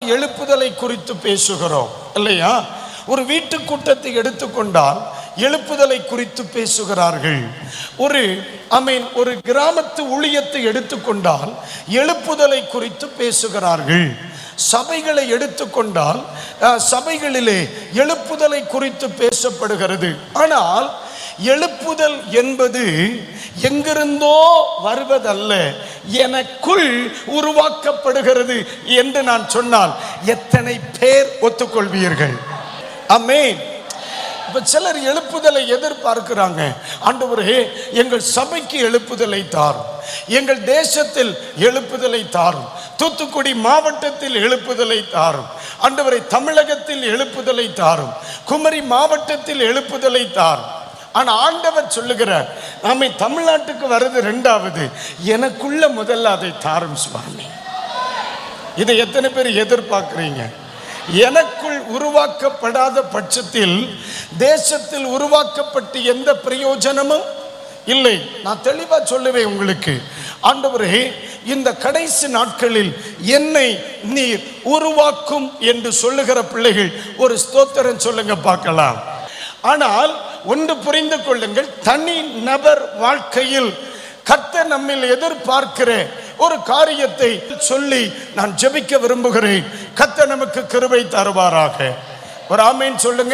எழுப்புதலை குறித்து பேசுகிறோம் இல்லையா ஒரு வீட்டு கூட்டத்தை எடுத்துக்கொண்டால் எழுப்புதலை குறித்து பேசுகிறார்கள் ஒரு ஐ மீன் ஒரு கிராமத்து ஊழியத்தை எடுத்துக்கொண்டால் எழுப்புதலை குறித்து பேசுகிறார்கள் சபைகளை எடுத்துக்கொண்டால் அஹ், சபைகளிலே எழுப்புதலை குறித்து பேசப்படுகிறது ஆனால் எழுப்புதல் என்பது எங்கிருந்தோ வருவதல்ல எனக்குள் உருவாக்கப்படுகிறது என்று நான் சொன்னால் எத்தனை பேர் ஒத்துக்கொள்வீர்கள் அமேன் இப்ப சிலர் எழுப்புதலை எதிர்பார்க்கிறாங்க ஆண்டவரே எங்கள் சபைக்கு எழுப்புதலை தாரும் எங்கள் தேசத்தில் எழுப்புதலை தாரும் தூத்துக்குடி மாவட்டத்தில் எழுப்புதலை தாரும் ஆண்டவரை தமிழகத்தில் எழுப்புதலை தாரும் குமரி மாவட்டத்தில் எழுப்புதலை தாரும் ஆனா ஆண்டவர் சொல்லுகிறார் நாம தமிழ்நாட்டுக்கு வர்றது ரெண்டாவது எனக்குள்ள முதல்ல அதை தாரும் சுவாமி இதை எத்தனை பேர் எதிர்பார்க்கிறீங்க எனக்குள் உருவாக்கப்படாத பட்சத்தில் தேசத்தில் உருவாக்கப்பட்டு எந்த பிரயோஜனமும் இல்லை நான் தெளிவா சொல்லுவேன் உங்களுக்கு ஆண்டவரே இந்த கடைசி நாட்களில் என்னை நீர் உருவாக்கும் என்று சொல்லுகிற பிள்ளைகள் ஒரு ஸ்தோத்திரம் சொல்லுங்க பார்க்கலாம் ஆனால் ஒன்று புரிந்து கொள்ளுங்கள் தனி நபர் வாழ்க்கையில் கர்த்தர் நம்மில் எதிர்பார்க்கிற ஒரு காரியத்தை சொல்லி நான் ஜெபிக்க விரும்புகிறேன் கர்த்தர் நமக்கு கிருபை தருவாராக ஒரு ஆமேன் சொல்லுங்க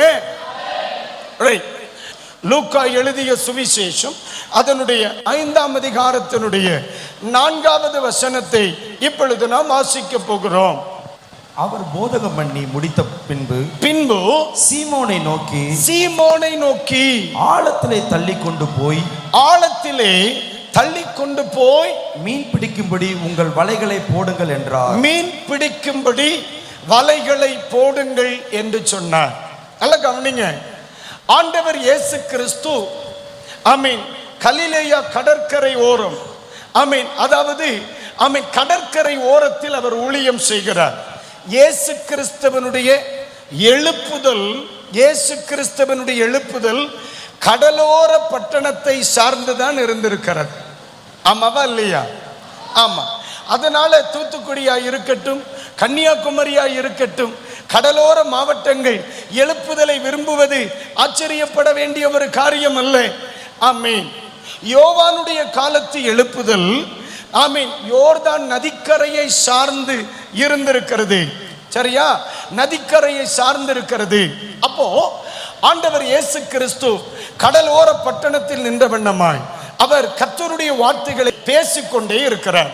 Right. லூக்கா எழுதிய சுவிசேஷம் அதனுடைய ஐந்தாம் அதிகாரத்தினுடைய நான்காவது வசனத்தை இப்பொழுது நாம் வாசிக்க போகிறோம் அவர் போதகம் பண்ணி முடித்த பின்பு பின்பு சீமோனை நோக்கி சீமோனை நோக்கி ஆழத்திலே தள்ளி கொண்டு போய் ஆழத்திலே தள்ளி கொண்டு போய் மீன் பிடிக்கும்படி உங்கள் வலைகளை போடுங்கள் என்றார் மீன் பிடிக்கும்படி வலைகளை போடுங்கள் என்று சொன்னார் நல்ல கவனிங்க ஆண்டவர் இயேசு கிறிஸ்து ஆமீன் கலிலேயா கடற்கரை ஓரம் ஆமீன் அதாவது ஆமீன் கடற்கரை ஓரத்தில் அவர் ஊழியம் செய்கிறார் இயேசு கிறிஸ்தவனுடைய எழுப்புதல் இயேசு கிறிஸ்தவனுடைய எழுப்புதல் கடலோர பட்டணத்தை சார்ந்துதான் இருந்திருக்கிறது ஆமாவா இல்லையா ஆமா அதனால தூத்துக்குடியா இருக்கட்டும் கன்னியாகுமரியா இருக்கட்டும் கடலோர மாவட்டங்கள் எழுப்புதலை விரும்புவது ஆச்சரியப்பட வேண்டிய ஒரு காரியம் அல்ல ஆமீன் யோவானுடைய காலத்து எழுப்புதல் ஆமீன் யோர்தான் நதிக்கரையை சார்ந்து இருந்திருக்கிறது சரியா நதிக்கரையை சார்ந்து இருக்கிறது அப்போ ஆண்டவர் இயேசு கிறிஸ்து கடலோர பட்டணத்தில் நின்ற வண்ணமாய் அவர் கர்த்தருடைய வார்த்தைகளை பேசிக்கொண்டே இருக்கிறார்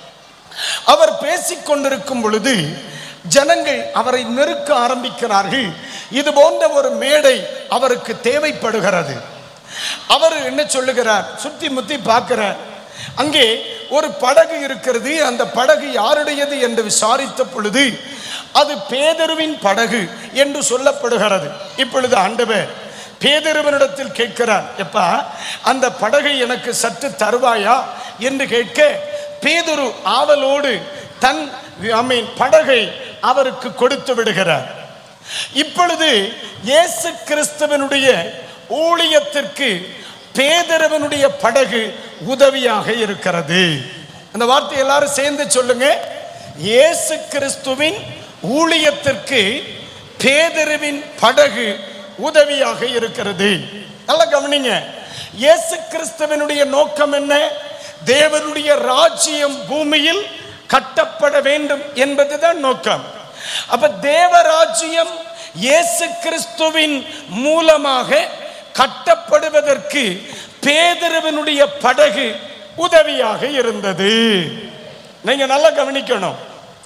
அவர் பேசிக் கொண்டிருக்கும் பொழுது ஜனங்கள் அவரை நெருக்க ஆரம்பிக்கிறார்கள் இது போன்ற ஒரு மேடை அவருக்கு தேவைப்படுகிறது அவர் என்ன சொல்லுகிறார் சுத்தி முத்தி பார்க்கிறார் அங்கே ஒரு படகு இருக்கிறது அந்த படகு யாருடையது என்று விசாரித்த பொழுது அது பேதருவின் படகு என்று சொல்லப்படுகிறது இப்பொழுது ஆண்டவர் பேதருவனிடத்தில் கேட்கிறார் எப்பா அந்த படகை எனக்கு சற்று தருவாயா என்று கேட்க பேதுரு ஆவலோடு தன் ஐ மீன் படகை அவருக்கு கொடுத்து விடுகிறார் இப்பொழுது இயேசு கிறிஸ்துவனுடைய ஊழியத்திற்கு பேதரவனுடைய படகு உதவியாக இருக்கிறது அந்த வார்த்தை எல்லாரும் சேர்ந்து சொல்லுங்க இயேசு கிறிஸ்துவின் ஊழியத்திற்கு பேதருவின் படகு உதவியாக இருக்கிறது நல்லா கவனிங்க இயேசு கிறிஸ்துவனுடைய நோக்கம் என்ன தேவனுடைய ராஜ்யம் பூமியில் கட்டப்பட வேண்டும் என்பதுதான் நோக்கம் அப்ப தேவராஜ்யம் இயேசு கிறிஸ்துவின் மூலமாக கட்டப்படுவதற்கு பேதருவனுடைய படகு உதவியாக இருந்தது நீங்க நல்லா கவனிக்கணும்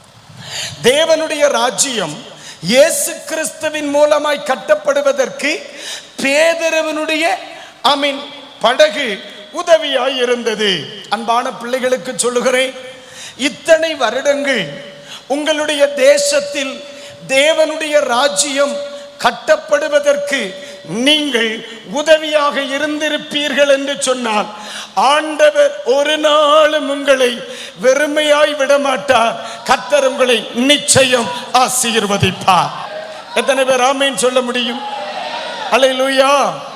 தேவனுடைய ராஜ்யம் இயேசு கிறிஸ்துவின் மூலமாய் கட்டப்படுவதற்கு பேதருவனுடைய அமீன் படகு உதவியாய் இருந்தது அன்பான பிள்ளைகளுக்கு சொல்லுகிறேன் இத்தனை வருடங்கள் உங்களுடைய தேசத்தில் தேவனுடைய ராஜ்யம் கட்டப்படுவதற்கு நீங்கள் உதவியாக இருந்திருப்பீர்கள் என்று சொன்னால் ஆண்டவர் ஒரு நாளும் உங்களை வெறுமையாய் விடமாட்டார் கர்த்தர் உங்களை நிச்சயம் ஆசீர்வதிப்பார் எத்தனை பேர் ஆமேன் சொல்ல முடியும் அல்லேலூயா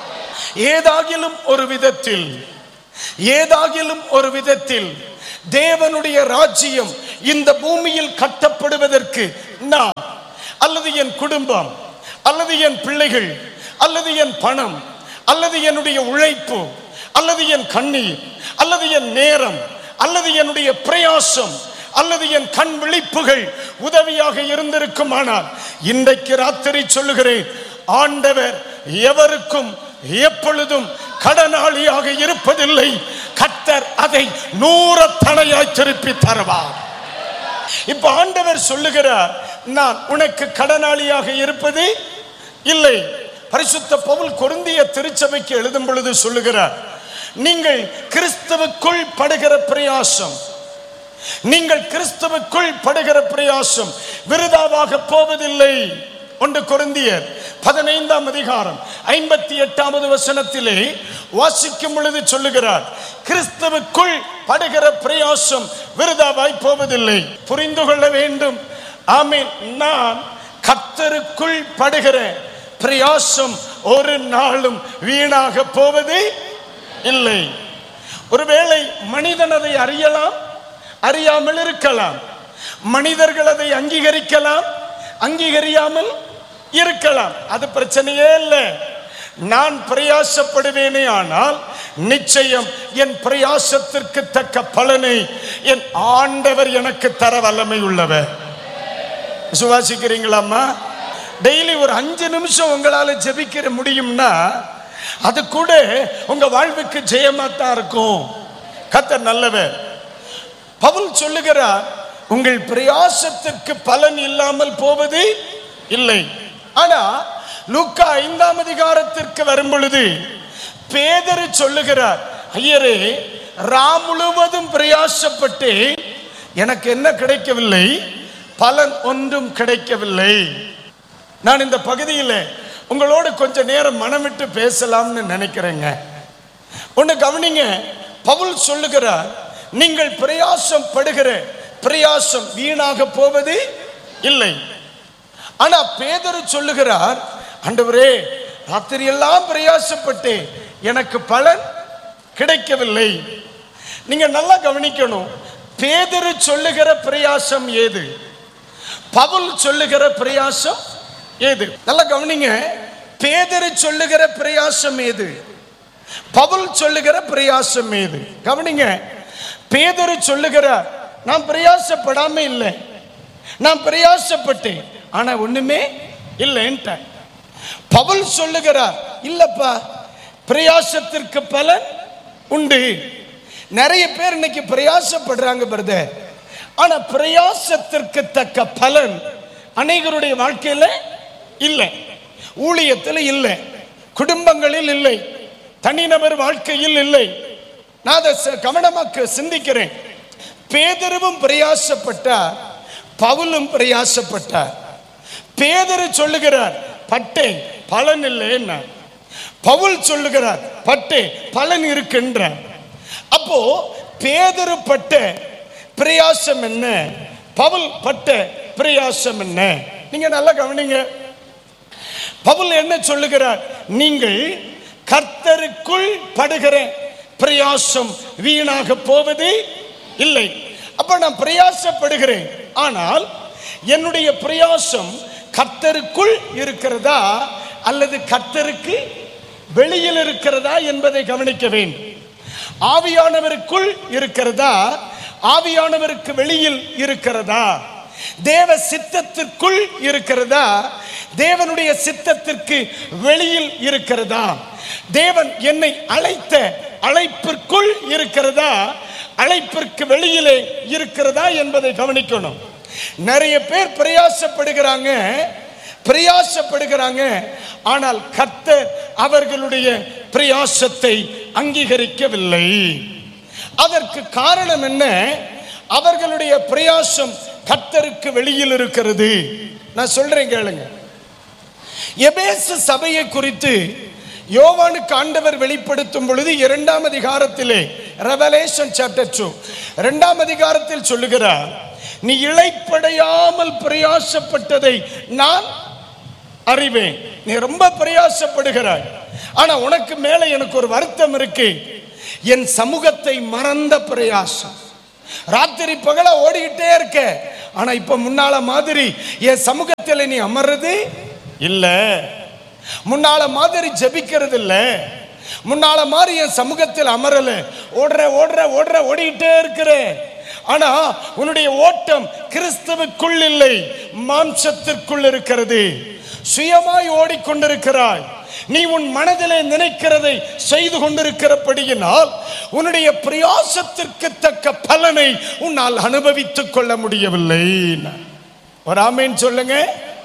ஏதாகிலும் ஒரு விதத்தில் ஏதாகிலும் ஒரு விதத்தில் தேவனுடைய ராஜ்யம் இந்த பூமியில் கட்டப்படுவதற்கு நான் அல்லது என் குடும்பம் அல்லது என் பிள்ளைகள் அல்லது என் பணம் அல்லது என்னுடைய உழைப்பு அல்லது என் கண்ணீர் அல்லது என் நேரம் அல்லது என்னுடைய பிரயாசம் அல்லது என் கண் விழிப்புகள் உதவியாக இருந்திருக்குமானால் இன்றைக்கு ராத்திரி சொல்லுகிறேன் ஆண்டவர் எவருக்கும் எப்பொழுதும் கடனாளியாக இருப்பதில்லை கத்தர் அதை நூற தலையாய் திருப்பி தருவார் இப்ப ஆண்டவர் சொல்லுகிறார் நான் உனக்கு கடனாளியாக இருப்பது இல்லை பரிசுத்த பவுல் கொருந்திய திருச்சபைக்கு எழுதும் பொழுது சொல்லுகிறார் நீங்கள் கிறிஸ்துவுக்குள் படுகிற பிரயாசம் நீங்கள் கிறிஸ்துவுக்குள் படுகிற பிரயாசம் விருதாவாக போவதில்லை ஒன்று கொருந்தியர் பதினைந்தாம் அதிகாரம் ஐம்பத்தி எட்டாவது வசனத்திலே வாசிக்கும் பொழுது சொல்லுகிறார் கிறிஸ்துவுக்குள் படுகிற பிரயாசம் விருதாவாய் போவதில்லை புரிந்து கொள்ள வேண்டும் ஆமீன் நான் கத்தருக்குள் படுகிற பிரயாசம் ஒரு நாளும் வீணாக போவது இல்லை ஒருவேளை மனிதன் அதை அறியலாம் அறியாமல் இருக்கலாம் மனிதர்கள் அதை அங்கீகரிக்கலாம் அங்கீகரியாமல் இருக்கலாம் அது பிரச்சனையே இல்லை நான் பிரயாசப்படுவேனே ஆனால் நிச்சயம் என் பிரயாசத்திற்கு தக்க பலனை என் ஆண்டவர் எனக்கு தர வல்லமை உள்ளவர் சுவாசிக்கிறீங்களாம்மா டெய்லி ஒரு அஞ்சு நிமிஷம் உங்களால ஜெபிக்கிற முடியும்னா அது கூட உங்க வாழ்வுக்கு ஜெயமா தான் இருக்கும் கத்தர் நல்லவர் பவுல் சொல்லுகிறார் உங்கள் பிரயாசத்திற்கு பலன் இல்லாமல் போவது இல்லை ஆனா லூக்கா ஐந்தாம் அதிகாரத்திற்கு வரும் பொழுது பேதரு சொல்லுகிறார் ஐயரே ராம் முழுவதும் பிரயாசப்பட்டு எனக்கு என்ன கிடைக்கவில்லை பலன் ஒன்றும் கிடைக்கவில்லை நான் இந்த பகுதியில் உங்களோடு கொஞ்ச நேரம் மனம் விட்டு பேசலாம்னு நினைக்கிறேங்க ஒன்று கவனிங்க பவுல் சொல்லுகிறார் நீங்கள் பிரயாசம் படுகிற பிரயாசம் வீணாக போவது இல்லை ஆனா பேதரு சொல்லுகிறார் ஆண்டவரே ராத்திரி எல்லாம் பிரயாசப்பட்டு எனக்கு பலன் கிடைக்கவில்லை நீங்க நல்லா கவனிக்கணும் பேதரு சொல்லுகிற பிரயாசம் ஏது பவுல் சொல்லுகிற பிரயாசம் ஏது நல்லா கவனிங்க பேதரு சொல்லுகிற பிரயாசம் ஏது பவுல் சொல்லுகிற பிரயாசம் ஏது கவனிங்க பேதரு சொல்லுகிறார் நான் பிரயாசப்படாம இல்லை நான் பிரயாசப்பட்டேன் ஆனா ஒண்ணுமே இல்லைன்ட்டேன் பவுல் சொல்லுகிறார் இல்லப்பா பிரயாசத்திற்கு பலன் உண்டு நிறைய பேர் இன்னைக்கு பிரயாசப்படுறாங்க பிரதர் ஆனா பிரயாசத்திற்கு தக்க பலன் அநேகருடைய வாழ்க்கையில இல்லை ஊழியத்தில் இல்லை குடும்பங்களில் இல்லை தனிநபர் வாழ்க்கையில் இல்லை நான் அதை ச- கவனமாக்கு சிந்திக்கிறேன் பேதருவும் பிரயாசப்பட்டார் பவுலும் பிரயாசப்பட்டார் பேதரு சொல்லுகிறார் பட்டே பலன் இல்லைன்னா பவுல் சொல்லுகிறார் பட்டே பலன் இருக்கின்றார் அப்போ பேதரு பட்ட பிரயாசம் என்ன பவுல் பட்ட பிரயாசம் என்ன நீங்க நல்லா கவனிங்க பவுல் என்ன சொல்லுகிறார் நீங்கள் கர்த்தருக்குள் படுகிற பிரயாசம் வீணாக போவது இல்லை அப்ப நான் பிரயாசப்படுகிறேன் ஆனால் என்னுடைய பிரயாசம் கர்த்தருக்குள் இருக்கிறதா அல்லது கர்த்தருக்கு வெளியில் இருக்கிறதா என்பதை கவனிக்க வேண்டும் ஆவியானவருக்குள் இருக்கிறதா ஆவியானவருக்கு வெளியில் இருக்கிறதா தேவ சித்தத்திற்குள் இருக்கிறதா தேவனுடைய சித்தத்திற்கு வெளியில் இருக்கிறதா தேவன் என்னை அழைத்த அழைப்பிற்குள் இருக்கிறதா அழைப்பிற்கு வெளியிலே இருக்கிறதா என்பதை கவனிக்கணும் நிறைய பேர் பிரயாசப்படுகிறாங்க பிரயாசப்படுகிறாங்க ஆனால் கர்த்தர் அவர்களுடைய பிரயாசத்தை அங்கீகரிக்கவில்லை அதற்கு காரணம் என்ன அவர்களுடைய பிரயாசம் கர்த்தருக்கு வெளியில் இருக்கிறது நான் சொல்றேன் கேளுங்க எபேசு சபையை குறித்து யோவானுக்கு ஆண்டவர் வெளிப்படுத்தும் பொழுது இரண்டாம் அதிகாரத்திலே ரெவலேஷன் சாப்டர் டூ இரண்டாம் அதிகாரத்தில் சொல்லுகிறார் நீ இழைப்படையாமல் பிரயாசப்பட்டதை நான் அறிவேன் நீ ரொம்ப பிரயாசப்படுகிறாய் ஆனா உனக்கு மேல எனக்கு ஒரு வருத்தம் இருக்கு என் சமூகத்தை மறந்த பிரயாசம் ராத்திரி பகல ஓடிக்கிட்டே இருக்க ஆனா இப்ப முன்னால மாதிரி என் சமூகத்தில் நீ அமர்றது இல்ல முன்னால மாதிரி ஜெபிக்கிறது இல்ல முன்னால மாதிரி என் சமூகத்தில் அமரல ஓடுற ஓடுற ஓடுற ஓடிக்கிட்டே இருக்கிற ஆனா உன்னுடைய ஓட்டம் கிறிஸ்துவுக்குள் இல்லை மாம்சத்திற்குள் இருக்கிறது சுயமாய் ஓடிக்கொண்டிருக்கிறாய் நீ உன் மனதிலே நினைக்கிறதை செய்து கொண்டிருக்கிறபடியினால் உன்னுடைய பிரயாசத்திற்கு தக்க பலனை உன்னால் அனுபவித்துக் கொள்ள முடியவில்லை ஒரு ஆமேன் சொல்லுங்க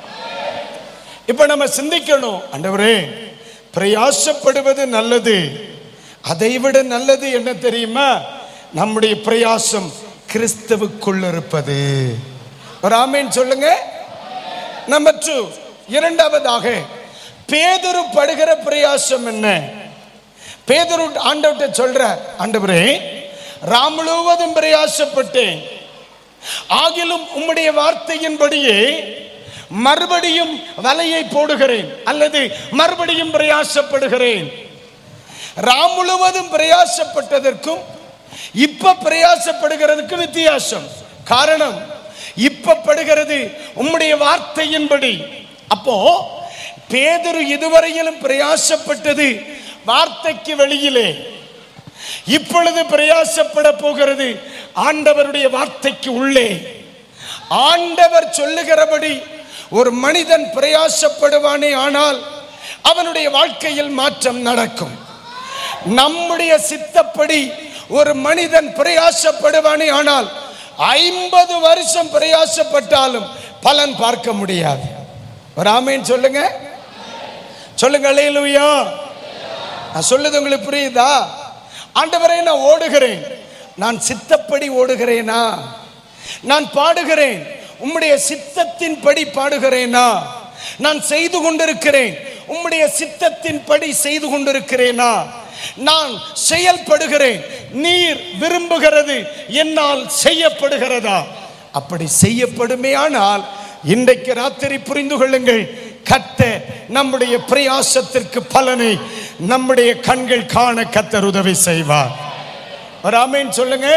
இப்ப நம்ம சிந்திக்கணும் ஆண்டவரே பிரயாசப்படுவது நல்லது அதைவிட நல்லது என்ன தெரியுமா நம்முடைய பிரயாசம் கிறிஸ்துவுக்குள் இருப்பது ஒரு ஆமேன் சொல்லுங்க நம்பர் டூ இரண்டாவதாக பேதுரு படுகிற பிரயாசம் என்ன பேதுரு ஆண்டவர்கிட்ட சொல்ற ஆண்டவரே ராம் முழுவதும் பிரயாசப்பட்டேன் ஆகிலும் உம்முடைய வார்த்தையின்படியே மறுபடியும் வலையை போடுகிறேன் அல்லது மறுபடியும் பிரயாசப்படுகிறேன் ராம் முழுவதும் பிரயாசப்பட்டதற்கும் இப்ப பிரயாசப்படுகிறதுக்கும் வித்தியாசம் காரணம் இப்ப படுகிறது உம்முடைய வார்த்தையின்படி அப்போ பேதுரு இதுவரையிலும் பிரயாசப்பட்டது வார்த்தைக்கு வெளியிலே இப்பொழுது பிரயாசப்பட போகிறது ஆண்டவருடைய வார்த்தைக்கு உள்ளே ஆண்டவர் சொல்லுகிறபடி ஒரு மனிதன் பிரயாசப்படுவானே ஆனால் அவனுடைய வாழ்க்கையில் மாற்றம் நடக்கும் நம்முடைய சித்தப்படி ஒரு மனிதன் பிரயாசப்படுவானே ஆனால் ஐம்பது வருஷம் பிரயாசப்பட்டாலும் பலன் பார்க்க முடியாது ஒரு ஆமேன் சொல்லுங்க சொல்லுங்க அலையலுயா நான் சொல்லுது உங்களுக்கு புரியுதா ஆண்டவரே நான் ஓடுகிறேன் நான் சித்தப்படி ஓடுகிறேனா நான் பாடுகிறேன் உம்முடைய சித்தத்தின் படி பாடுகிறேனா நான் செய்து கொண்டிருக்கிறேன் உம்முடைய சித்தத்தின் படி செய்து கொண்டிருக்கிறேனா நான் செயல்படுகிறேன் நீர் விரும்புகிறது என்னால் செய்யப்படுகிறதா அப்படி செய்யப்படுமே ஆனால் இன்றைக்கு ராத்திரி புரிந்து கொள்ளுங்கள் கத்த நம்முடைய பிரயாசத்திற்கு பலனை நம்முடைய கண்கள் காண கத்தர் உதவி செய்வார் ஒரு ஆமேன் சொல்லுங்க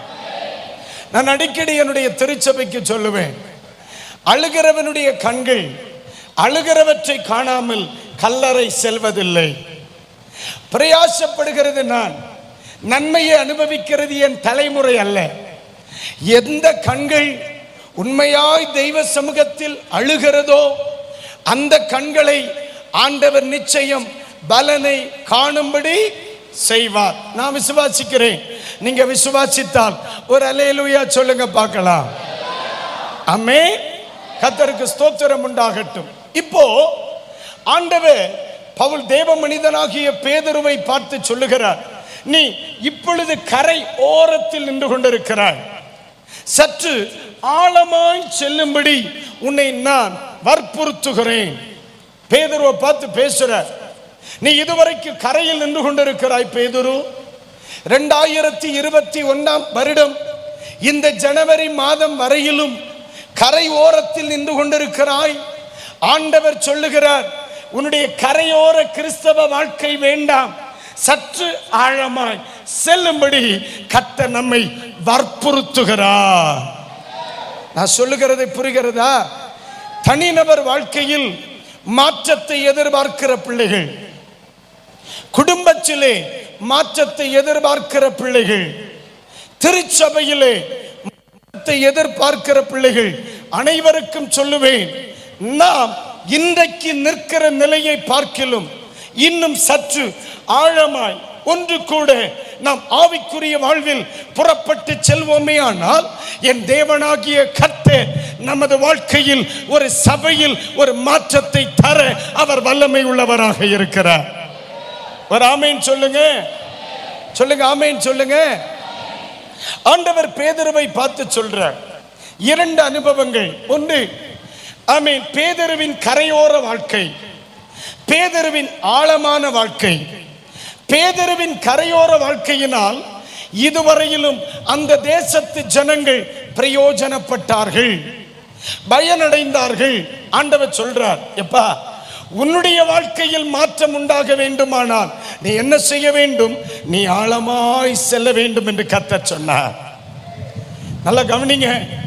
நான் அடிக்கடி என்னுடைய திருச்சபைக்கு சொல்லுவேன் அழுகிறவனுடைய கண்கள் அழுகிறவற்றை காணாமல் கல்லறை செல்வதில்லை பிரயாசப்படுகிறது நான் நன்மையை அனுபவிக்கிறது என் தலைமுறை அல்ல எந்த கண்கள் உண்மையாய் தெய்வ சமூகத்தில் அழுகிறதோ அந்த கண்களை ஆண்டவர் நிச்சயம் பலனை காணும்படி செய்வார் நான் விசுவாசிக்கிறேன் நீங்க விசுவாசித்தால் ஒரு அலையலுயா சொல்லுங்க பார்க்கலாம் அம்மே கத்தருக்கு ஸ்தோத்திரம் உண்டாகட்டும் இப்போ ஆண்டவர் பவுல் தேவ மனிதனாகிய பேதருவை பார்த்து சொல்லுகிறார் நீ இப்பொழுது கரை ஓரத்தில் நின்று கொண்டிருக்கிறாய் சற்று ஆழமாய் செல்லும்படி உன்னை நான் வற்புறுத்துகிறேன் பேதுருவை பார்த்து பேசுறார் நீ இதுவரைக்கும் கரையில் நின்று கொண்டிருக்கிறாய் பேதுரு ரெண்டாயிரத்தி இருபத்தி ஒன்றாம் வருடம் இந்த ஜனவரி மாதம் வரையிலும் கரை ஓரத்தில் நின்று கொண்டிருக்கிறாய் ஆண்டவர் சொல்லுகிறார் உன்னுடைய கரையோர கிறிஸ்தவ வாழ்க்கை வேண்டாம் சற்று ஆழமாய் செல்லும்படி கத்த நம்மை வற்புறுத்துகிறார் நான் சொல்லுகிறது புரிகிறதா தனிநபர் வாழ்க்கையில் மாற்றத்தை எதிர்பார்க்கிற பிள்ளைகள் குடும்பத்திலே மாற்றத்தை எதிர்பார்க்கிற பிள்ளைகள் திருச்சபையிலே மாற்றத்தை எதிர்பார்க்கிற பிள்ளைகள் அனைவருக்கும் சொல்லுவேன் நாம் இன்றைக்கு நிற்கிற நிலையை பார்க்கிலும் இன்னும் சற்று ஆழமாய் ஒன்று கூட நாம் ஆவிக்குரிய வாழ்வில் புறப்பட்டு செல்வோமே ஆனால் என் தேவனாகிய கர்த்தர் நமது வாழ்க்கையில் ஒரு சபையில் ஒரு மாற்றத்தை தர அவர் வல்லமை உள்ளவராக இருக்கிறார் ஒரு ஆமேன் சொல்லுங்க சொல்லுங்க ஆமேன் சொல்லுங்க ஆண்டவர் பேதருவை பார்த்து சொல்றார் இரண்டு அனுபவங்கள் ஒன்று ஆமீன் பேதருவின் கரையோர வாழ்க்கை பேதருவின் ஆழமான வாழ்க்கை பேதருவின் கரையோர வாழ்க்கையினால் இதுவரையிலும் அந்த தேசத்து ஜனங்கள் பிரயோஜனப்பட்டார்கள் பயனடைந்தார்கள் ஆண்டவர் சொல்றார் எப்பா உன்னுடைய வாழ்க்கையில் மாற்றம் உண்டாக வேண்டுமானால் நீ என்ன செய்ய வேண்டும் நீ ஆழமாய் செல்ல வேண்டும் என்று கத்த சொன்னார் நல்லா கவனிங்க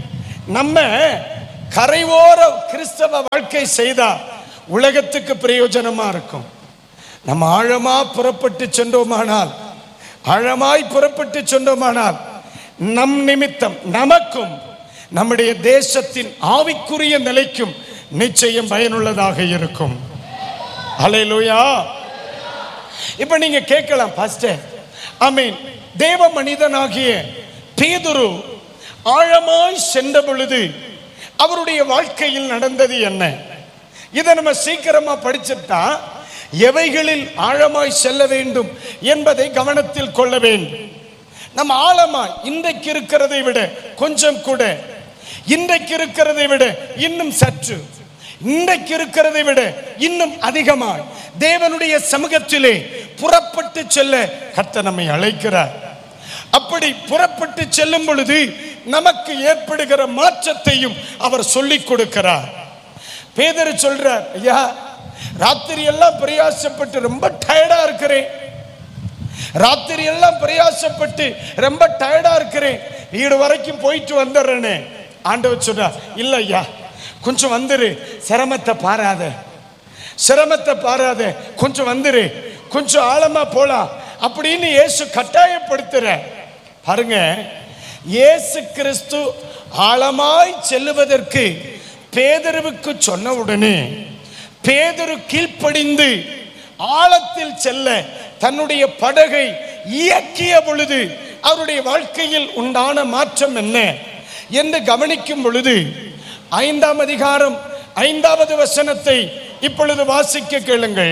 நம்ம கரைவோர கிறிஸ்தவ வாழ்க்கை செய்தா உலகத்துக்கு பிரயோஜனமா இருக்கும் நம்ம ஆழமா புறப்பட்டு சென்றோமானால் ஆழமாய் புறப்பட்டு சென்றோமானால் நம் நிமித்தம் நமக்கும் நம்முடைய தேசத்தின் ஆவிக்குரிய நிலைக்கும் நிச்சயம் பயனுள்ளதாக இருக்கும் அலையிலுயா இப்ப நீங்க கேட்கலாம் பாஸ்டர் ஐ மீன் தேவ மனிதனாகிய பேதுரு ஆழமாய் சென்ற பொழுது அவருடைய வாழ்க்கையில் நடந்தது என்ன இதை நம்ம சீக்கிரமா படிச்சுட்டா எவைகளில் ஆழமாய் செல்ல வேண்டும் என்பதை கவனத்தில் கொள்ள வேண்டும் நம்ம ஆழமாய் இன்றைக்கு இருக்கிறதை விட கொஞ்சம் கூட இன்றைக்கு இருக்கிறதை விட இன்னும் சற்று இன்றைக்கு இருக்கிறதை விட இன்னும் அதிகமாய் தேவனுடைய சமூகத்திலே புறப்பட்டு செல்ல கர்த்தர் நம்மை அழைக்கிறார் அப்படி புறப்பட்டு செல்லும் பொழுது நமக்கு ஏற்படுகிற மாற்றத்தையும் அவர் சொல்லிக் கொடுக்கிறார் பேதர் சொல்றார் ஐயா ராத்திரி எல்லாம் பிரயாசப்பட்டு ரொம்ப டயர்டா இருக்கிறேன் ராத்திரி எல்லாம் பிரயாசப்பட்டு ரொம்ப டயர்டா இருக்கிறேன் வீடு வரைக்கும் போயிட்டு வந்துடுறேனே ஆண்டவர் சொல்றார் இல்ல ஐயா கொஞ்சம் வந்துரு சிரமத்தை பாராத சிரமத்தை பாராத கொஞ்சம் வந்துரு கொஞ்சம் ஆழமா போலாம் அப்படின்னு இயேசு கட்டாயப்படுத்துற பாருங்க இயேசு கிறிஸ்து ஆழமாய் செல்லுவதற்கு பேதருவுக்கு சொன்ன உடனே பேதரு கீழ்ப்படிந்து ஆழத்தில் செல்ல தன்னுடைய படகை இயக்கிய பொழுது அவருடைய வாழ்க்கையில் உண்டான மாற்றம் என்ன என்று கவனிக்கும் பொழுது ஐந்தாம் அதிகாரம் ஐந்தாவது வசனத்தை இப்பொழுது வாசிக்க கேளுங்கள்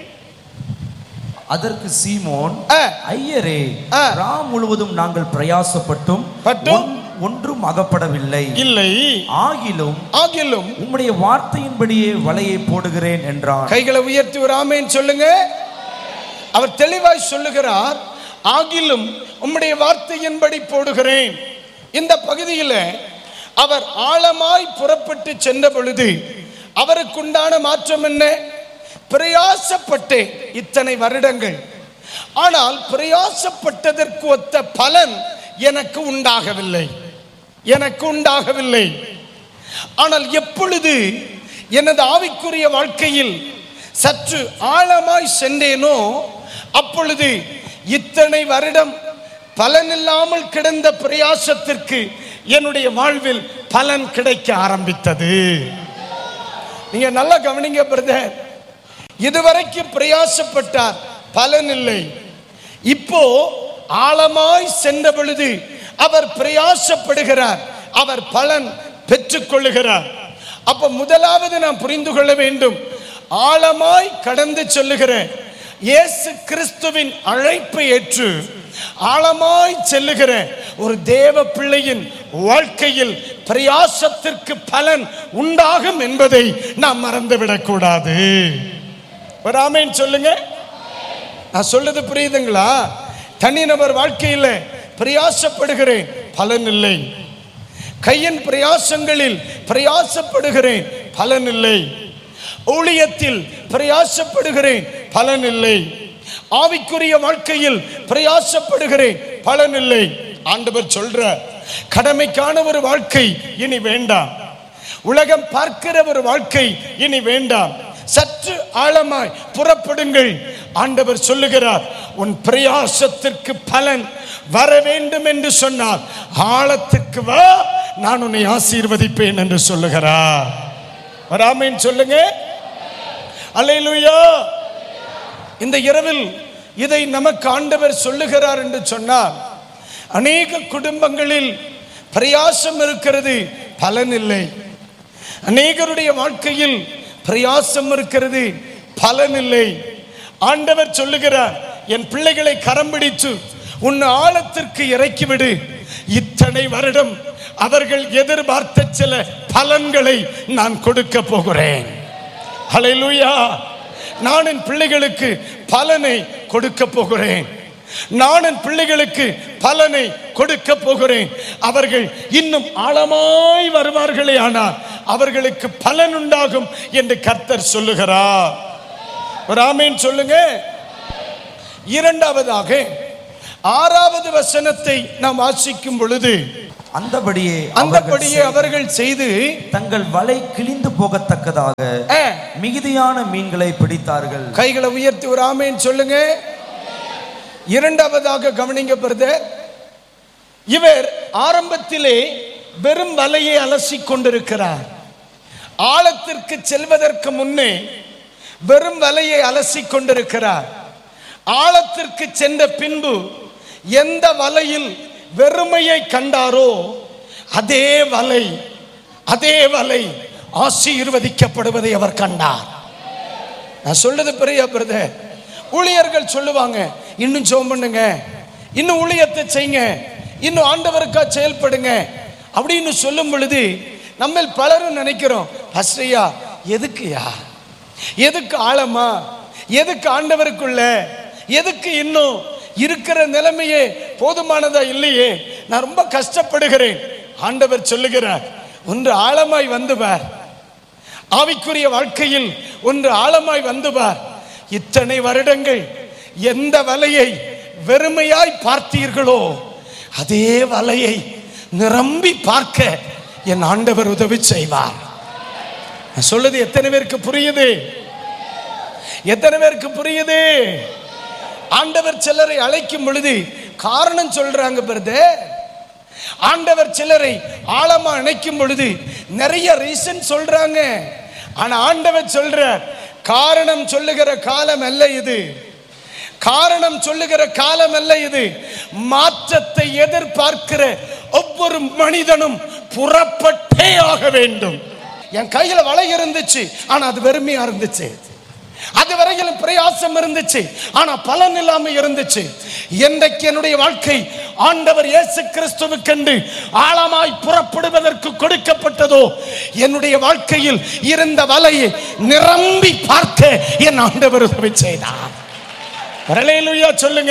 அதற்கு சீமோன் ஆ, ஐயரே ஆ. ராம் முழுவதும் நாங்கள் பிரயாசப்பட்டும் பட்டும் ஒன்- ஒன்றும் அகப்படவில்லை இல்லை ஆகிலும் ஆகிலும் உம்முடைய வார்த்தையின்படியே வலையை போடுகிறேன் என்றான் கைகளை உயர்த்தி ஒரு ஆமேன் சொல்லுங்க அவர் தெளிவாய் சொல்லுகிறார் ஆகிலும் உம்முடைய வார்த்தையின்படி போடுகிறேன் இந்த பகுதியில் அவர் ஆழமாய் புறப்பட்டு சென்ற பொழுது அவருக்குண்டான மாற்றம் என்ன பிரயாசப்பட்டேன் இத்தனை வருடங்கள் ஆனால் பிரயாசப்பட்டதற்கு ஒத்த பலன் எனக்கு உண்டாகவில்லை எனக்கு உண்டாகவில்லை ஆனால் எப்பொழுது எனது ஆவிக்குரிய வாழ்க்கையில் சற்று ஆழமாய் சென்றேனோ அப்பொழுது இத்தனை வருடம் பலனில்லாமல் கிடந்த பிரயாசத்திற்கு என்னுடைய வாழ்வில் பலன் கிடைக்க ஆரம்பித்தது நீங்க நல்லா கவனிங்க பிரதர் இதுவரைக்கும் பிரயாசப்பட்டார் பலன் இல்லை இப்போ ஆழமாய் சென்ற பொழுது அவர் பிரயாசப்படுகிறார் அவர் பலன் பெற்றுக்கொள்ளுகிறார் அப்ப முதலாவது நாம் புரிந்து கொள்ள வேண்டும் ஆழமாய் கடந்து செல்லுகிற இயேசு கிறிஸ்துவின் அழைப்பை ஏற்று ஆழமாய் செல்லுகிற ஒரு தேவ பிள்ளையின் வாழ்க்கையில் பிரயாசத்திற்கு பலன் உண்டாகும் என்பதை நாம் மறந்துவிடக் கூடாது ஒரு ஆமேன் சொல்லுங்க நான் சொல்றது புரியுதுங்களா தனிநபர் வாழ்க்கையில் பிரயாசப்படுகிறேன் பலன் இல்லை கையின் பிரயாசங்களில் பிரயாசப்படுகிறேன் பலன் இல்லை ஊழியத்தில் பிரயாசப்படுகிறேன் பலன் இல்லை ஆவிக்குரிய வாழ்க்கையில் பிரயாசப்படுகிறேன் பலன் இல்லை ஆண்டவர் சொல்ற கடமைக்கான ஒரு வாழ்க்கை இனி வேண்டாம் உலகம் பார்க்கிற ஒரு வாழ்க்கை இனி வேண்டாம் சற்று ஆழமாய் புறப்படுங்கள் ஆண்டவர் சொல்லுகிறார் உன் பிரயாசத்திற்கு பலன் வர வேண்டும் என்று சொன்னார் ஆழத்துக்கு வா நான் உன்னை ஆசீர்வதிப்பேன் என்று சொல்லுகிறார் வராமேன் சொல்லுங்க அல்லேலூயா இந்த இரவில் இதை நமக்கு ஆண்டவர் சொல்லுகிறார் என்று சொன்னார் அநேக குடும்பங்களில் பிரயாசம் இருக்கிறது பலன் இல்லை அநேகருடைய வாழ்க்கையில் பிரயாசம் இருக்கிறது பலன் இல்லை ஆண்டவர் சொல்லுகிறார் என் பிள்ளைகளை கரம் பிடித்து உன் ஆழத்திற்கு இறக்கிவிடு இத்தனை வருடம் அவர்கள் எதிர்பார்த்த சில பலன்களை நான் கொடுக்க போகிறேன் ஹalleluya நான் என் பிள்ளைகளுக்கு பலனை கொடுக்க போகிறேன் நான் என் பிள்ளைகளுக்கு பலனை கொடுக்க போகிறேன் அவர்கள் இன்னும் ஆழமாய் வருவார்களே ஆனால் அவர்களுக்கு பலன் உண்டாகும் என்று கர்த்தர் சொல்லுகிறார் ஒரு ஆமீன் சொல்லுங்க இரண்டாவதாக ஆறாவது வசனத்தை நாம் வாசிக்கும் பொழுது அந்தபடியே அந்தபடியே அவர்கள் அவர்கள் செய்து தங்கள் வலை கிழிந்து போகத்தக்கதாக ஆ, மிகுதியான மீன்களை பிடித்தார்கள் கைகளை உயர்த்தி ஒரு ஆமேன்னு சொல்லுங்க இரண்டாவதாக கவனிங்க பிரதர் இவர் ஆரம்பத்திலே வெறும் வலையை அலசி கொண்டிருக்கிறார் ஆழத்திற்கு செல்வதற்கு முன்னே வெறும் வலையை அலசி கொண்டிருக்கிறார் ஆழத்திற்கு சென்ற பின்பு எந்த வலையில் வெறுமையை கண்டாரோ அதே வலை அதே வலை ஆசீர்வதிக்கப்படுவதை அவர் கண்டார் நான் சொல்றது பெரிய பிரதர் ஊழியர்கள் சொல்லுவாங்க இன்னும் ஜெபம் பண்ணுங்க இன்னும் ஊழியத்தை செய்யுங்க இன்னும் ஆண்டவருக்கா செயல்படுங்க அப்படின்னு சொல்லும் பொழுது நம்ம பலரும் நினைக்கிறோம் பஸ்ரையா எதுக்குயா எதுக்கு ஆழமா எதுக்கு ஆண்டவருக்குள்ள எதுக்கு இன்னும் இருக்கிற நிலைமையே போதுமானதா இல்லையே நான் ரொம்ப கஷ்டப்படுகிறேன் ஆண்டவர் சொல்லுகிறார் ஒன்று ஆழமாய் வந்து பார் ஆவிக்குரிய வாழ்க்கையில் ஒன்று ஆழமாய் வந்து பார் இத்தனை வருடங்கள் எந்த வலையை வெறுமையாய் பார்த்தீர்களோ அதே வலையை நிரம்பி பார்க்க என் ஆண்டவர் உதவி செய்வார் நான் சொல்லுது எத்தனை பேருக்கு புரியுது எத்தனை பேருக்கு புரியுது ஆண்டவர் சிலரை அழைக்கும் பொழுது காரணம் சொல்றாங்க பிரதர் ஆண்டவர் சிலரை ஆழமா அணைக்கும் பொழுது நிறைய ரீசன் சொல்றாங்க ஆனா ஆண்டவர் சொல்ற காரணம் சொல்லுகிற காலம் அல்ல இது காரணம் சொல்லுகிற காலம் அல்ல இது மாற்றத்தை எதிர்பார்க்கிற ஒவ்வொரு மனிதனும் புறப்பட்டே ஆக வேண்டும் என் கையில வலை இருந்துச்சு ஆனா அது வெறுமையா இருந்துச்சு அது வரையிலும் பிரயாசம் இருந்துச்சு ஆனா பலன் இல்லாம இருந்துச்சு என்றைக்கு என்னுடைய வாழ்க்கை ஆண்டவர் இயேசு கிறிஸ்துவுக்கென்று ஆழமாய் புறப்படுவதற்கு கொடுக்கப்பட்டதோ என்னுடைய வாழ்க்கையில் இருந்த வலையை நிரம்பி பார்க்க என் ஆண்டவர் உதவி செய்தார் வரலேலுயா சொல்லுங்க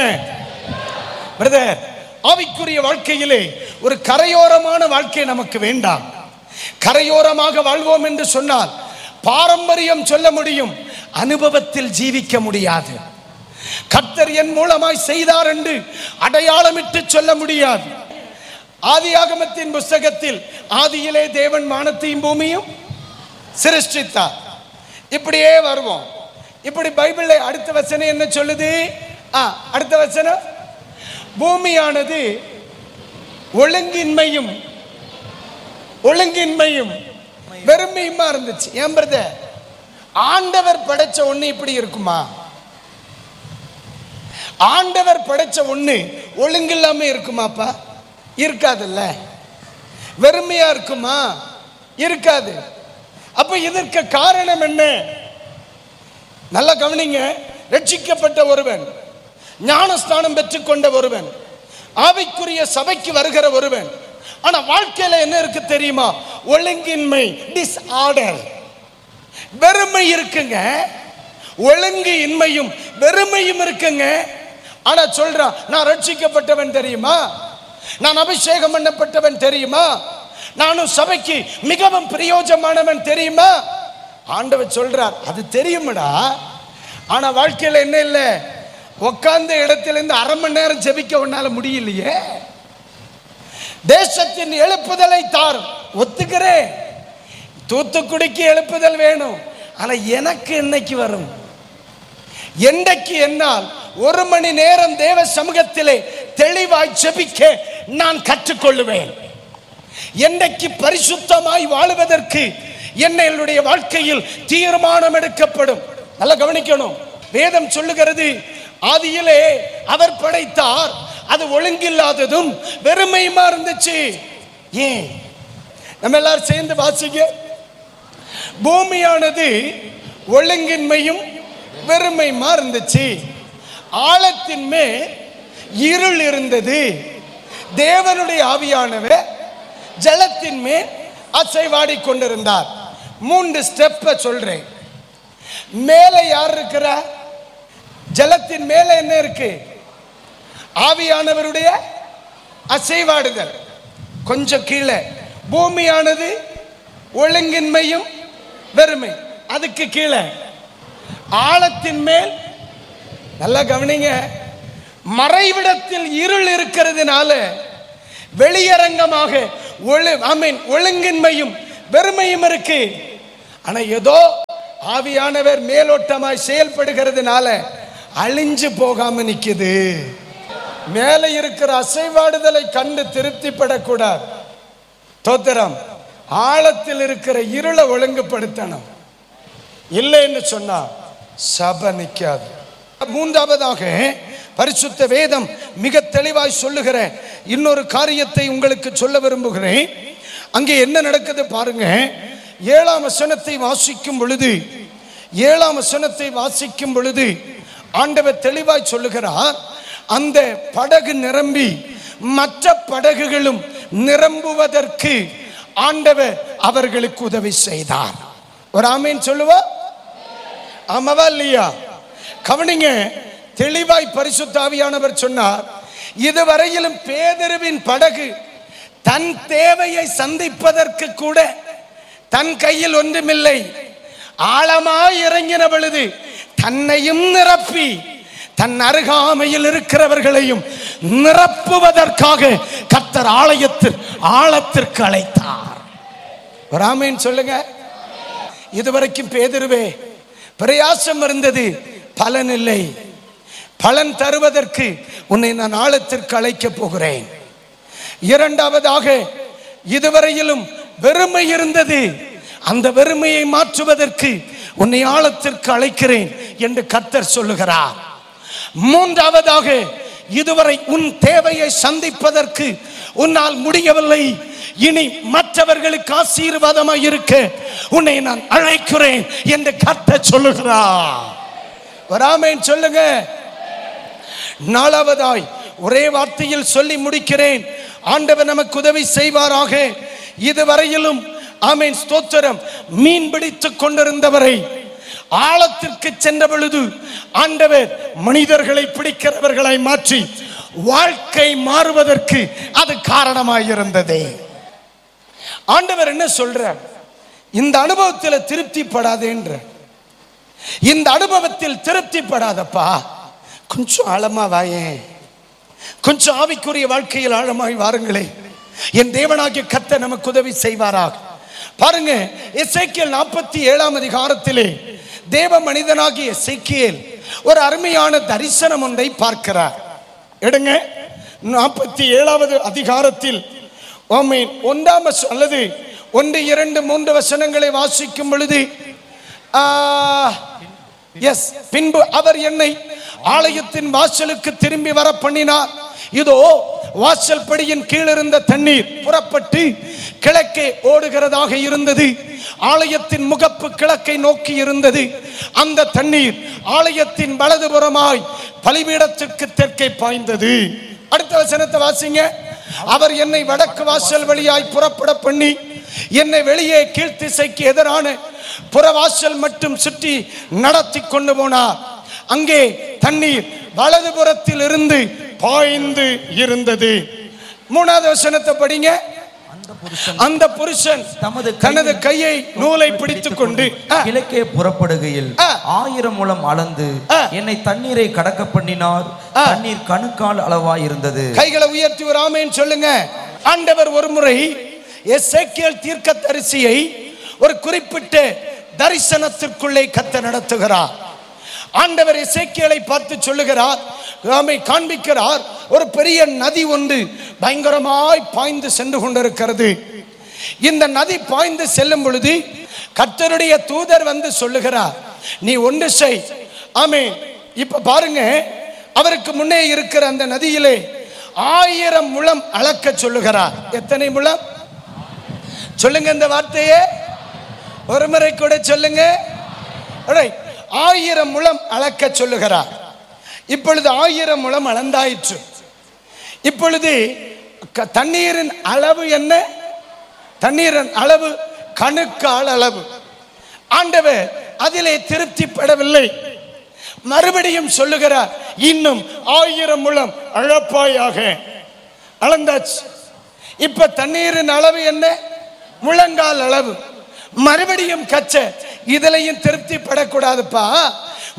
பிரதர் ஆவிக்குரிய வாழ்க்கையிலே ஒரு கரையோரமான வாழ்க்கை நமக்கு வேண்டாம் கரையோரமாக வாழ்வோம் என்று சொன்னால் பாரம்பரியம் சொல்ல முடியும் அனுபவத்தில் ஜீவிக்க முடியாது கர்த்தர் என் மூலமாய் செய்தார் என்று அடையாளமிட்டு சொல்ல முடியாது ஆதியாகமத்தின் புஸ்தகத்தில் ஆதியிலே தேவன் வானத்தையும் பூமியும் சிருஷ்டித்தார் இப்படியே வருவோம் இப்படி பைபிள்ல அடுத்த வசனம் என்ன சொல்லுது ஆ அடுத்த வசனம் பூமியானது ஒழுங்கின்மையும் ஒழுங்கின்மையும் வெறுமையுமா இருந்துச்சு ஏன் பிரதர் ஆண்டவர் படைச்ச ஒண்ணு இப்படி இருக்குமா ஆண்டவர் படைச்ச ஒண்ணு ஒழுங்கில்லாம இருக்குமாப்பா இருக்காதுல்ல வெறுமையா இருக்குமா இருக்காது அப்ப இதற்கு காரணம் என்ன நல்லா கவனிங்க ரட்சிக்கப்பட்ட ஒருவன் ஞானஸ்தானம் பெற்றுக்கொண்ட ஒருவன் ஆவிக்குரிய சபைக்கு வருகிற ஒருவன் ஆனா வாழ்க்கையில என்ன இருக்கு தெரியுமா ஒழுங்கின்மை டிஸ்ஆர்டர் வெறுமை இருக்குங்க ஒழுங்கு இன்மையும் வெறுமையும் இருக்குங்க ஆனா சொல்றான் நான் ரட்சிக்கப்பட்டவன் தெரியுமா நான் அபிஷேகம் பண்ணப்பட்டவன் தெரியுமா நானும் சபைக்கு மிகவும் பிரயோஜனமானவன் தெரியுமா ஆண்டவர் சொல்றார் அது தெரியுமடா ஆனா வாழ்க்கையில என்ன இல்லை உட்கார்ந்த இடத்துல இருந்து அரை மணி நேரம் ஜெபிக்க உன்னால முடியலையே தேசத்தின் எழுப்புதலை தாரும் ஒத்துக்கிறேன் தூத்துக்குடிக்கு எழுப்புதல் வேணும் ஆனா எனக்கு என்னைக்கு வரும் என்றைக்கு என்னால் ஒரு மணி நேரம் தேவ சமூகத்திலே தெளிவாய் ஜெபிக்க நான் கற்றுக்கொள்ளுவேன் என்னைக்கு பரிசுத்தமாய் வாழுவதற்கு என்னுடைய வாழ்க்கையில் தீர்மானம் எடுக்கப்படும் நல்லா கவனிக்கணும் வேதம் சொல்லுகிறது ஆதியிலே அவர் படைத்தார் அது ஒழுங்கில்லாததும் வெறுமையுமா இருந்துச்சு ஏன் நம்ம எல்லாரும் சேர்ந்து வாசிக்க பூமியானது ஒழுங்கின்மையும் வெறுமையுமா இருந்துச்சு ஆழத்தின் மேல் இருள் இருந்தது தேவனுடைய ஆவியானவர் ஜலத்தின் மேல் அசைவாடி கொண்டிருந்தார் மூன்று ஸ்டெப்பை சொல்றேன் மேலே யார் இருக்கிறா ஜலத்தின் மேலே என்ன இருக்கு ஆவியானவருடைய அசைவாடுதல் கொஞ்சம் கீழே பூமியானது ஒழுங்கின்மையும் வெறுமை அதுக்கு கீழே ஆழத்தின் மேல் நல்லா கவனிங்க மறைவிடத்தில் இருள் இருக்கிறதுனால வெளியரங்கமாக ஒழு ஐ மீன் ஒழுங்கின்மையும் வெறுமையும் இருக்கு ஆனா ஏதோ ஆவியானவர் மேலோட்டமாய் செயல்படுகிறதுனால அழிஞ்சு போகாம நிக்குது மேலே இருக்கிற அசைவாடுதலை கண்டு திருப்திப்படக்கூடாது தோத்திரம் ஆழத்தில் இருக்கிற இருளை ஒழுங்குபடுத்தணும் இல்லைன்னு சொன்னா சபை நிக்காது மூன்றாவதாக பரிசுத்த வேதம் மிக தெளிவாய் சொல்லுகிற இன்னொரு காரியத்தை உங்களுக்கு சொல்ல விரும்புகிறேன் அங்கே என்ன நடக்குது பாருங்க ஏழாம் வசனத்தை வாசிக்கும் பொழுது ஏழாம் வசனத்தை வாசிக்கும் பொழுது ஆண்டவர் தெளிவாய் சொல்லுகிறார் அந்த படகு நிரம்பி மற்ற படகுகளும் நிரம்புவதற்கு ஆண்டவர் அவர்களுக்கு உதவி செய்தார் ஒரு ஆமீன் சொல்லுவா ஆமாவா இல்லையா கவனிங்க தெளிவாய் பரிசுத்தாவியானவர் சொன்னார் இதுவரையிலும் பேதருவின் படகு தன் தேவையை சந்திப்பதற்கு கூட தன் கையில் ஒன்றுமில்லை ஆழமாய் இறங்கின பொழுது தன்னையும் நிரப்பி தன் அருகாமையில் இருக்கிறவர்களையும் நிரப்புவதற்காக கத்தர் ஆலயத்தில் ஆழத்திற்கு அழைத்தார் ஒரு ஆமீன் சொல்லுங்க இதுவரைக்கும் பேதிருவே பிரயாசம் இருந்தது பலன் இல்லை பலன் தருவதற்கு உன்னை நான் ஆழத்திற்கு அழைக்கப் போகிறேன் இரண்டாவதாக இதுவரையிலும் வெறுமை இருந்தது அந்த வெறுமையை மாற்றுவதற்கு உன்னை ஆழத்திற்கு அழைக்கிறேன் என்று கத்தர் சொல்லுகிறார் மூன்றாவதாக இதுவரை உன் தேவையை சந்திப்பதற்கு உன்னால் முடியவில்லை இனி மற்றவர்களுக்கு ஆசீர்வாதமாய் இருக்க உன்னை நான் அழைக்கிறேன் என்று கத்த சொல்லுகிறார் வராமேன் சொல்லுங்க நாலாவதாய் ஒரே வார்த்தையில் சொல்லி முடிக்கிறேன் ஆண்டவர் நமக்கு உதவி செய்வாராக இதுவரையிலும் ஆமேன் ஸ்தோத்திரம் மீன் பிடித்துக் கொண்டிருந்தவரை ஆழத்திற்கு சென்ற பொழுது ஆண்டவர் மனிதர்களை பிடிக்கிறவர்களை மாற்றி வாழ்க்கை மாறுவதற்கு அது காரணமாயிருந்தது ஆண்டவர் என்ன சொல்றார் இந்த அனுபவத்தில் திருப்திப்படாதேன்ற இந்த அனுபவத்தில் திருப்திப்படாதப்பா கொஞ்சம் ஆழமா வாயேன் கொஞ்சம் ஆவிக்குரிய வாழ்க்கையில் ஆழமாய் வாருங்களே என் தேவனாகிய கத்த நமக்கு உதவி செய்வாராக பாருங்க எசேக்கியல் நாற்பத்தி ஏழாம் அதிகாரத்திலே தேவ மனிதனாகிய எசேக்கியேல் ஒரு அருமையான தரிசனம் ஒன்றை பார்க்கிறார் எடுங்க நாற்பத்தி ஏழாவது அதிகாரத்தில் ஆமென். ஒன்றாம் வச- அல்லது ஒன்று இரண்டு மூன்று வசனங்களை வாசிக்கும் பொழுது எஸ் பின்பு அவர் என்னை ஆலயத்தின் வாசலுக்கு திரும்பி வர பண்ணினார் இதோ வாசல் படியின் கீழ் இருந்த தண்ணீர் புறப்பட்டு கிழக்கே ஓடுகிறதாக இருந்தது ஆலயத்தின் முகப்பு கிழக்கை நோக்கி இருந்தது அந்த தண்ணீர் ஆலயத்தின் வலதுபுறமாய் பலிபீடத்திற்கு தெற்கே பாய்ந்தது அடுத்த வசனத்தை வாசிங்க அவர் என்னை வடக்கு வாசல் வழியாய் புறப்பட பண்ணி என்னை வெளியே கீழ்த்திசைக்கு எதிரான புறவாசல் மட்டும் சுற்றி நடத்தி கொண்டு போனார் அங்கே தண்ணீர் வலதுபுறத்தில் இருந்து பாய்ந்து இருந்தது மூணாவது வசனத்தை படிங்க அந்த புருஷன் அந்த புருஷன் தமது தனது கையை நூலை பிடித்துக் கொண்டு ஆ, கிழக்கே புறப்படுகையில் ஆ. ஆயிரம் முழம் அளந்து ஆ. என்னை தண்ணீரை கடக்க பண்ணினார் ஆ. தண்ணீர் கணுக்கால் அளவாய் இருந்தது கைகளை உயர்த்தி ஒரு ஆமென் சொல்லுங்க ஆண்டவர் ஒரு முறை எசேக்கியேல் தீர்க்கதரிசியை ஒரு குறிப்பிட்ட தரிசனத்திற்குள்ளே கத்த நடத்துகிறார் ஆண்டவர் எசேக்கியேலை பார்த்து சொல்லுகிறார் ஆமை காண்பிக்கிறார் ஒரு பெரிய நதி ஒன்று பயங்கரமாய் பாய்ந்து சென்று கொண்டிருக்கிறது இந்த நதி பாய்ந்து செல்லும் பொழுது கர்த்தருடைய தூதர் வந்து சொல்லுகிறார் நீ ஒன்று செய் ஆமே இப்ப பாருங்க அவருக்கு முன்னே இருக்கிற அந்த நதியிலே ஆயிரம் முழம் அளக்க சொல்லுகிறார் எத்தனை முழம் சொல்லுங்க இந்த வார்த்தையே ஒரு முறை கூட சொல்லுங்க Alright. ஆயிரம் முழம் அளக்க சொல்லுகிறார் இப்பொழுது ஆயிரம் முழம் அளந்தாயிற்று இப்பொழுது க- தண்ணீரின் அளவு என்ன தண்ணீரின் அளவு கணுக்கால் அளவு ஆண்டவர் அதிலே திருப்திப்படவில்லை மறுபடியும் சொல்லுகிறார் இன்னும் ஆயிரம் முழம் அழப்பாயாக அளந்தாச்சு இப்ப தண்ணீரின் அளவு என்ன முழங்கால் அளவு மறுபடியும் கச்ச இதுலயும் திருப்திப்படக்கூடாதுப்பா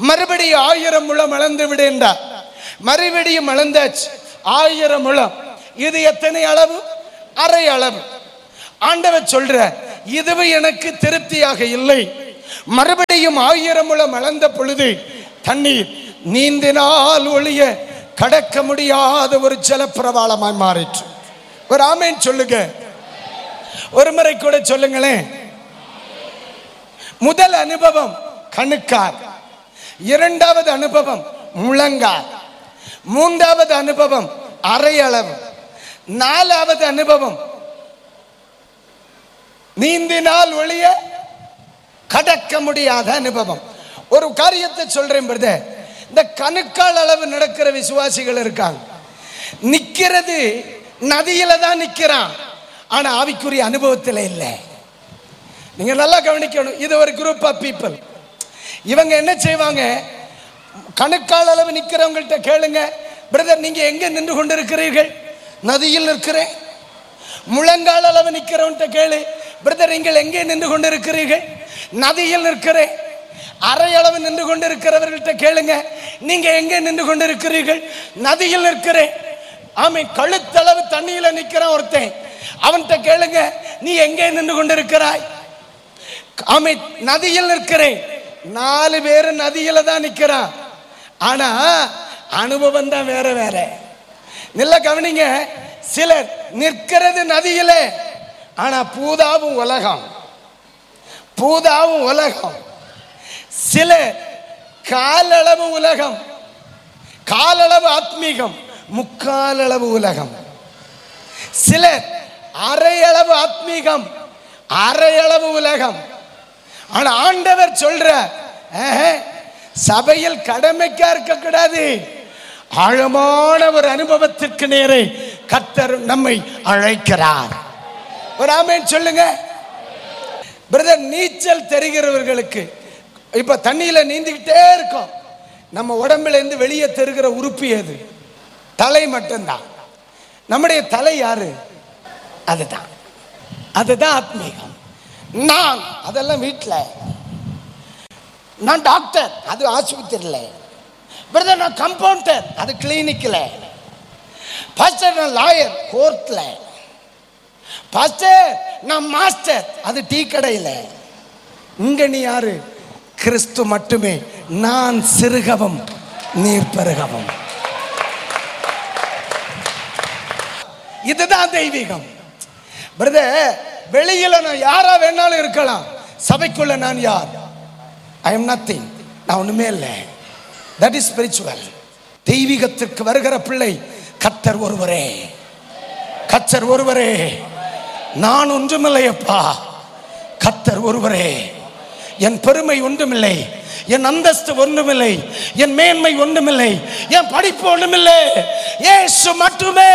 மறுபடியும் ஆயிரம் முழம் அளந்து விடுண்டா மறுபடியும் அளந்தாச்சு ஆயிரம் முழம் இது எத்தனை அளவு அரை அளவு ஆண்டவர் சொல்ற இதுவும் எனக்கு திருப்தியாக இல்லை மறுபடியும் ஆயிரம் முழம் அளந்த பொழுது தண்ணீர் நீந்தினால் ஒளிய கடக்க முடியாத ஒரு ஜலப்பிரவாளமாய் மாறிற்று ஒரு ஆமேன் சொல்லுங்க ஒரு முறை கூட சொல்லுங்களேன் முதல் அனுபவம் கணுக்கார் இரண்டாவது அனுபவம் முழங்கால் மூன்றாவது அனுபவம் அரை அளவு நாலாவது அனுபவம் நீந்தினால் ஒளிய கடக்க முடியாத அனுபவம் ஒரு காரியத்தை சொல்றேன் பிரதர் இந்த கணுக்கால் அளவு நடக்கிற விசுவாசிகள் இருக்காங்க நிக்கிறது நதியில தான் நிக்கிறான் ஆனா ஆவிக்குரிய அனுபவத்தில் இல்லை நீங்க நல்லா கவனிக்கணும் இது ஒரு குரூப் ஆஃப் பீப்புள் இவங்க என்ன செய்வாங்க கணுக்கால் அளவு நிக்கிறவங்கள்ட்ட கேளுங்க பிரதர் நீங்க எங்க நின்று கொண்டிருக்கிறீர்கள் நதியில் நிற்கிறேன் முழங்கால் அளவு நிற்கிறவன்ட்ட கேளு பிரதர் நீங்கள் எங்கே நின்று கொண்டிருக்கிறீர்கள் நதியில் நிற்கிறேன் அரை அளவு நின்று கொண்டிருக்கிறவர்கள்ட்ட கேளுங்க நீங்க எங்கே நின்று கொண்டிருக்கிறீர்கள் நதியில் நிற்கிறேன் ஆமை கழுத்தளவு தண்ணியில நிற்கிறான் ஒருத்தன் அவன்கிட்ட கேளுங்க நீ எங்கே நின்று கொண்டிருக்கிறாய் ஆமை நதியில் நிற்கிறேன் நாலு பேரு நதியில தான் நிக்கிறான் ஆனா அனுபவம் தான் வேற வேற நல்ல கவனிங்க சிலர் நிற்கிறது நதியில ஆனா பூதாவும் உலகம் பூதாவும் உலகம் சிலர் காலளவு உலகம் காலளவு ஆத்மீகம் முக்காலளவு உலகம் சிலர் அரையளவு ஆத்மீகம் அரையளவு உலகம் ஆனா ஆண்டவர் சொல்ற "ஆஹா, சபையில் கடமைக்கா இருக்கக்கூடாது ஆழமான ஒரு அனுபவத்திற்கு நேரே கர்த்தர் நம்மை அழைக்கிறார் ஒரு ஆமேன் சொல்லுங்க பிரதர் நீச்சல் தெரிகிறவர்களுக்கு இப்ப தண்ணியில நீந்திக்கிட்டே இருக்கோம் நம்ம உடம்புல இருந்து வெளியே தெரிகிற உறுப்பு எது தலை மட்டும்தான் நம்முடைய தலை யாரு அதுதான் அதுதான் ஆத்மீகம் நான் அதெல்லாம் வீட்டில் நான் டாக்டர் அது ஆஸ்பத்திரியில் பிரதர் நான் கம்பவுண்டர் அது கிளினிக்கில் பாஸ்டர் நான் லாயர் கோர்ட்டில் பாஸ்டர் நான் மாஸ்டர் அது டீ கடையில் இங்க நீ யாரு கிறிஸ்து மட்டுமே நான் சிறுகவும் நீர் பெருகவும் இதுதான் தெய்வீகம் பிரதர் வெளியில நான் யாரா வேணாலும் இருக்கலாம் சபைக்குள்ள நான் யார் ஐ எம் நத்திங் நான் ஒண்ணுமே இல்லை தட் இஸ் ஸ்பிரிச்சுவல் தெய்வீகத்திற்கு வருகிற பிள்ளை கத்தர் ஒருவரே கத்தர் ஒருவரே நான் ஒன்றுமில்லையப்பா கத்தர் ஒருவரே என் பெருமை ஒன்றுமில்லை என் அந்தஸ்து ஒன்றுமில்லை என் மேன்மை ஒன்றுமில்லை என் படிப்பு ஒன்றுமில்லை இயேசு மட்டுமே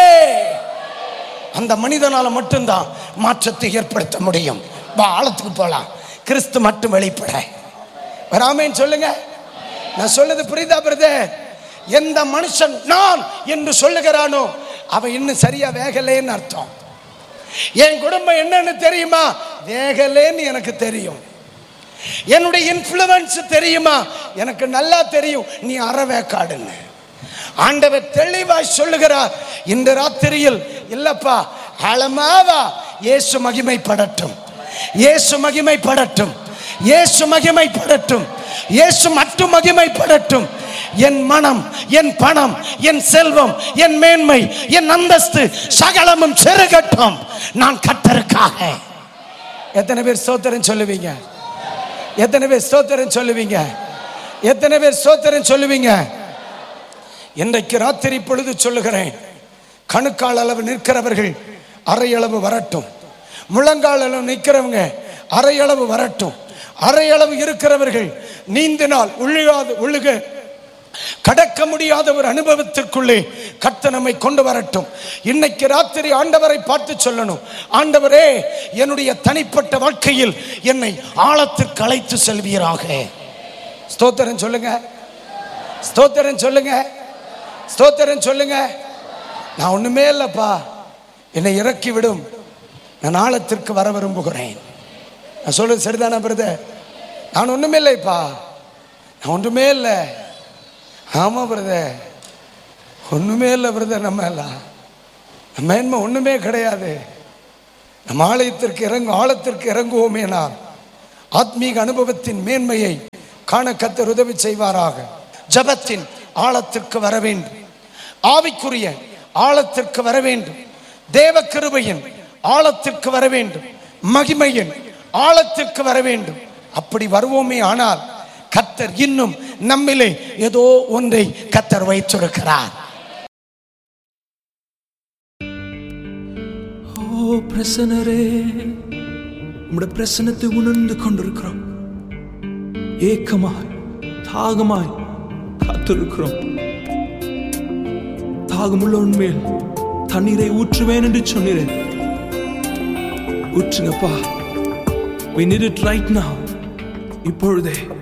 அந்த மனிதனால மட்டும்தான் மாற்றத்தை ஏற்படுத்த முடியும் வா ஆழத்துக்கு போலாம் கிறிஸ்து மட்டும் வெளிப்பட வராமேன்னு சொல்லுங்க நான் சொல்லுது புரியுதா பிரதர் எந்த மனுஷன் நான் என்று சொல்லுகிறானோ அவன் இன்னும் சரியா வேகலேன்னு அர்த்தம் என் குடும்பம் என்னன்னு தெரியுமா வேகலேன்னு எனக்கு தெரியும் என்னுடைய இன்ஃப்ளூயன்ஸ் தெரியுமா எனக்கு நல்லா தெரியும் நீ அறவேக்காடுன்னு ஆண்டவர் தெளிவாய் சொல்லுகிறார் இந்த ராத்திரியில் இல்லப்பா ஆழமாவா இயேசு மகிமைப்படட்டும் இயேசு மகிமைப்படட்டும் இயேசு மகிமைப்படட்டும் இயேசு மட்டும் மகிமைப்படட்டும் என் மனம் என் பணம் என் செல்வம் என் மேன்மை என் அந்தஸ்து சகலமும் செருகட்டும் நான் கத்தருக்காக எத்தனை பேர் ஸ்தோத்திரம் சொல்லுவீங்க எத்தனை பேர் ஸ்தோத்திரம் சொல்லுவீங்க எத்தனை பேர் ஸ்தோத்திரம் சொல்லுவீங்க இன்றைக்கு ராத்திரி பொழுது சொல்லுகிறேன் கணுக்கால் அளவு நிற்கிறவர்கள் அரை அளவு வரட்டும் முழங்கால் அளவு நிற்கிறவங்க அரை அளவு வரட்டும் அரை அளவு இருக்கிறவர்கள் நீந்தினால் உள்ளுகாது உள்ளுக கடக்க முடியாத ஒரு அனுபவத்திற்குள்ளே கர்த்தர் நம்மை கொண்டு வரட்டும் இன்னைக்கு ராத்திரி ஆண்டவரை பார்த்து சொல்லணும் ஆண்டவரே என்னுடைய தனிப்பட்ட வாழ்க்கையில் என்னை ஆழத்திற்கு அழைத்து செல்வீராக ஸ்தோத்திரம் சொல்லுங்க ஸ்தோத்திரம் சொல்லுங்க ஸ்தோத்திரம் சொல்லுங்க நான் ஒண்ணுமே இல்லப்பா என்னை இறக்கி விடும் நான் ஆழத்திற்கு வர விரும்புகிறேன் நான் சொல்றது சரிதானா பிரதர் நான் ஒண்ணுமே இல்லைப்பா நான் ஒன்றுமே இல்லை ஆமா பிரதர் ஒண்ணுமே இல்லை பிரதர் நம்ம எல்லாம் மேன்மை ஒண்ணுமே கிடையாது நம் ஆலயத்திற்கு இறங்கு ஆழத்திற்கு இறங்குவோமேனால் ஆத்மீக அனுபவத்தின் மேன்மையை காண கத்தர் உதவி செய்வாராக ஜபத்தின் ஆழத்திற்கு வர வேண்டும் ஆவிக்குரிய ஆழத்திற்கு வர வேண்டும் தேவ கிருபையின் ஆழத்திற்கு வர வேண்டும் மகிமையின் ஆழத்திற்கு வர வேண்டும் அப்படி வருவோமே ஆனால் கத்தர் இன்னும் நம்மிலே ஏதோ ஒன்றை கத்தர் வைத்திருக்கிறார் ஓ பிரசனரே உம்முடைய பிரசனத்தை உணர்ந்து கொண்டிருக்கிறோம் ஏக்கமாய் தாகமாய் காத்திருக்கிறோம் தாகமுள்ள உண்மையில் தண்ணீரை ஊற்றுவேன் என்று சொன்னீரேன் ஊற்றுங்கப்பா we need it right now இப்பொழுதே